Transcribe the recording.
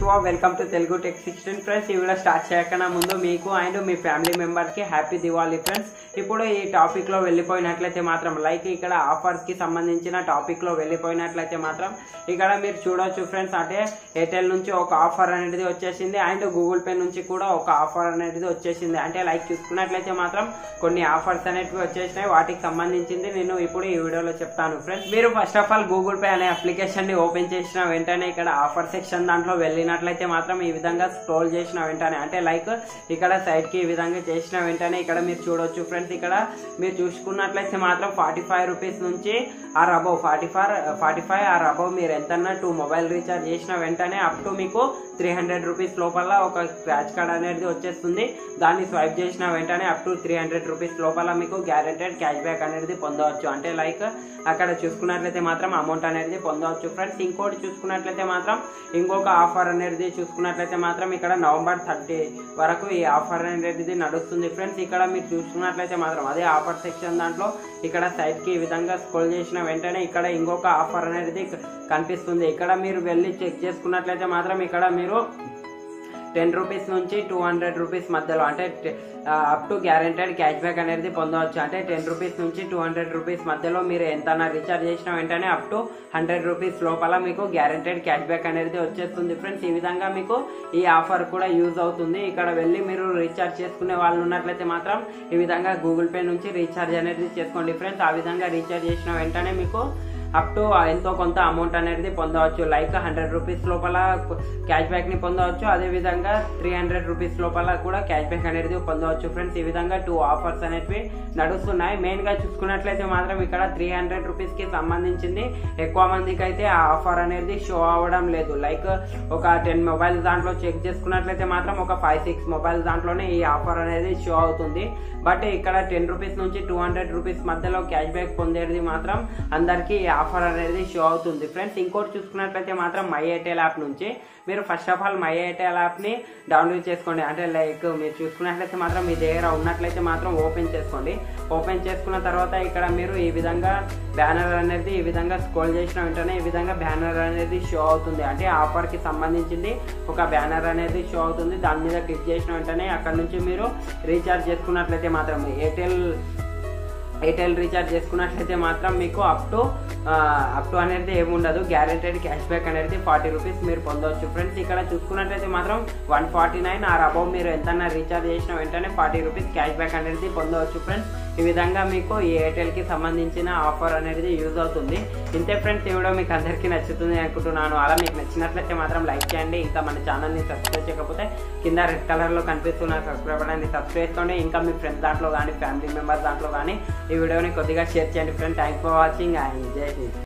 Shiva welcome to Telugu tech sixteen friends ఈ video start చేయకన్నా ముందు మీకు అండ్ మీ ఫ్యామిలీ మెంబర్కి హ్యాపీ దివాళీ ఫ్రెండ్స్ ఇప్పుడు ఈ టాపిక్లో వెళ్ళిపోయినట్లయితే మాత్రం లైక్ ఇక్కడ ఆఫర్స్కి సంబంధించిన టాపిక్లో వెళ్ళిపోయినట్లయితే మాత్రం ఇక్కడ మీరు చూడొచ్చు ఫ్రెండ్స్ అంటే ఎయిర్టెల్ నుంచి ఒక ఆఫర్ అనేది వచ్చేసింది అండ్ గూగుల్ పే నుంచి కూడా ఒక ఆఫర్ అనేది వచ్చేసింది అంటే లైక్ చూసుకున్నట్లయితే మాత్రం కొన్ని ఆఫర్స్ అనేటివి వచ్చేసినాయి వాటికి సంబంధించింది నేను ఇప్పుడు ఈ వీడియోలో చెప్తాను ఫ్రెండ్స్ మీరు first of all Google Pay అనే అప్లికేషన్ ని ఓపెన్ చేసిన వెంటనే ఇక్కడ ఆఫర్ సెక్షన్ దాంట్లో వెళ్ళినట్లయితే మాత్రం ఈ విధంగా స్క్రోల్ చేసిన వెంటనే అంటే లైక్ ఇక్కడ సైడ్ కి ఈ విధంగా చేసిన వెంటనే ఇక్కడ మీరు చూడొచ్చు ఫ్రెండ్స్ ఇక్కడ మీరు చూసుకున్నట్లయితే మాత్రం ఫార్టీ ఫైవ్ రూపీస్ నుంచి or above forty five forty five or above మీరు ఎంతన్నా టూ మొబైల్ రీఛార్జ్ చేసిన వెంటనే అప్ టు మీకు త్రీ హండ్రెడ్ రూపీస్ లోపల ఒక స్క్రాచ్ కార్డ్ అనేది వచ్చేస్తుంది దాన్ని స్వైప్ చేసిన వెంటనే up to three hundred rupees లోపల మీకు గ్యారెంటెడ్ క్యాష్ బ్యాక్ అనేది పొందవచ్చు అంటే లైక్ అక్కడ చూసుకున్నట్లయితే మాత్రం అమౌంట్ అనేది పొందవచ్చు ఫ్రెండ్స్ ఇంకోటి చూసుకున్నట్లయితే మాత్రం ఇంకొక ఆఫర్ అనేది చూసుకున్నట్లయితే మాత్రం ఇక్కడ నవంబర్ థర్టీ వరకు ఈ ఆఫర్ అనేది నడుస్తుంది ఫ్రెండ్స్ ఇక్కడ మీరు చూసుకున్నట్లయితే మాత్రం అదే ఆఫర్ సెక్షన్ దాంట్లో ఇక్కడ సైడ్ కి ఈ విధంగా స్క్రోల్ చేసిన వెంటనే ఇక్కడ ఇంకొక ఆఫర్ అనేది కనిపిస్తుంది ఇక్కడ మీరు వెళ్ళి చెక్ చేసుకున్నట్లయితే మాత్రం ఇక్కడ మీరు టెన్ రూపీస్ నుంచి టూ హండ్రెడ్ రూపీస్ మధ్యలో అంటే up to guaranteed cash back అనేది పొందవచ్చు అంటే టెన్ రూపీస్ నుంచి టూ హండ్రెడ్ రూపీస్ మధ్యలో మీరు ఎంత రీఛార్జ్ చేసిన వెంటనే అప్ టు హండ్రెడ్ రూపీస్ లోపల మీకు గ్యారెంటెడ్ క్యాష్ బ్యాక్ అనేది వచ్చేస్తుంది ఫ్రెండ్స్ ఈ విధంగా మీకు ఈ ఆఫర్ కూడా యూజ్ అవుతుంది ఇక్కడ వెళ్ళి మీరు రీఛార్జ్ చేసుకునే వాళ్ళు ఉన్నట్లయితే మాత్రం ఈ విధంగా గూగుల్ పే నుంచి రీఛార్జ్ అనేది చేసుకోండి ఫ్రెండ్స్ ఆ విధంగా రీఛార్జ్ చేసిన వెంటనే మీకు అప్ టు ఎంతో కొంత అమౌంట్ అనేది పొందవచ్చు లైక్ హండ్రెడ్ రూపీస్ లోపల క్యాష్ బ్యాక్ ని పొందవచ్చు అదే విధంగా త్రీ హండ్రెడ్ రూపీస్ లోపల కూడా క్యాష్ బ్యాక్ అనేది పొందవచ్చు ఫ్రెండ్స్ ఈ విధంగా టూ ఆఫర్స్ అనేవి నడుస్తున్నాయి మెయిన్ గా చూసుకున్నట్లయితే మాత్రం ఇక్కడ త్రీ హండ్రెడ్ రూపీస్ కి సంబంధించింది ఎక్కువ మందికి అయితే ఆ ఆఫర్ అనేది షో అవ్వడం లేదు లైక్ ఒక టెన్ మొబైల్స్ దాంట్లో చెక్ చేసుకున్నట్లయితే మాత్రం ఒక ఫైవ్ సిక్స్ మొబైల్స్ దాంట్లోనే ఈ ఆఫర్ అనేది షో అవుతుంది బట్ ఇక్కడ టెన్ రూపీస్ నుంచి టూ హండ్రెడ్ రూపీస్ మధ్యలో క్యాష్ బ్యాక్ పొందేది మాత్రం అందరికీ ఆఫర్ అనేది షో అవుతుంది ఫ్రెండ్స్ ఇంకోటి చూసుకున్నట్లయితే మాత్రం మై ఎయిర్టెల్ యాప్ నుంచి మీరు first of all my Airtel యాప్ని డౌన్లోడ్ చేసుకోండి అంటే లైక్ మీరు చూసుకున్నట్లయితే మాత్రం మీ దగ్గర ఉన్నట్లయితే మాత్రం ఓపెన్ చేసుకోండి ఓపెన్ చేసుకున్న తర్వాత ఇక్కడ మీరు ఈ విధంగా బ్యానర్ అనేది ఈ విధంగా స్క్రోల్ చేసిన వెంటనే ఈ విధంగా బ్యానర్ అనేది షో అవుతుంది అంటే ఆఫర్కి సంబంధించింది ఒక బ్యానర్ అనేది షో అవుతుంది దాని మీద క్లిక్ చేసిన వెంటనే అక్కడ నుంచి మీరు రీఛార్జ్ చేసుకున్నట్లయితే మాత్రం ఎయిర్టెల్ ఎయిర్టెల్ రీఛార్జ్ చేసుకున్నట్లయితే మాత్రం మీకు అప్ టు అప్ టు అనేది ఏమి ఉండదు గ్యారెంటెడ్ క్యాష్ బ్యాక్ అనేది ఫార్టీ రూపీస్ మీరు పొందవచ్చు ఫ్రెండ్స్ ఇక్కడ చూసుకున్నట్లయితే మాత్రం one forty nine or above మీరు ఎంతన్నా రీఛార్జ్ చేసిన వెంటనే ఫార్టీ రూపీస్ క్యాష్ బ్యాక్ అనేది పొందవచ్చు ఫ్రెండ్స్ ఈ విధంగా మీకు ఈ ఎయిర్టెల్కి సంబంధించిన ఆఫర్ అనేది యూజ్ అవుతుంది ఇంతే ఫ్రెండ్స్ ఈ వీడియో మీకు అందరికీ నచ్చుతుంది అనుకుంటున్నాను అలా మీకు నచ్చినట్లయితే మాత్రం లైక్ చేయండి ఇంకా మన ఛానల్ని సబ్స్క్రైబ్ చేయకపోతే కింద రెడ్ కలర్లో కనిపిస్తున్న సబ్స్క్రైబ్ అని సబ్స్క్రైబ్ చేసుకోండి ఇంకా మీ ఫ్రెండ్స్ దాంట్లో కానీ ఫ్యామిలీ మెంబర్స్ దాంట్లో కానీ ఈ వీడియోని కొద్దిగా షేర్ చేయండి friend thanks for watching and జై హింద్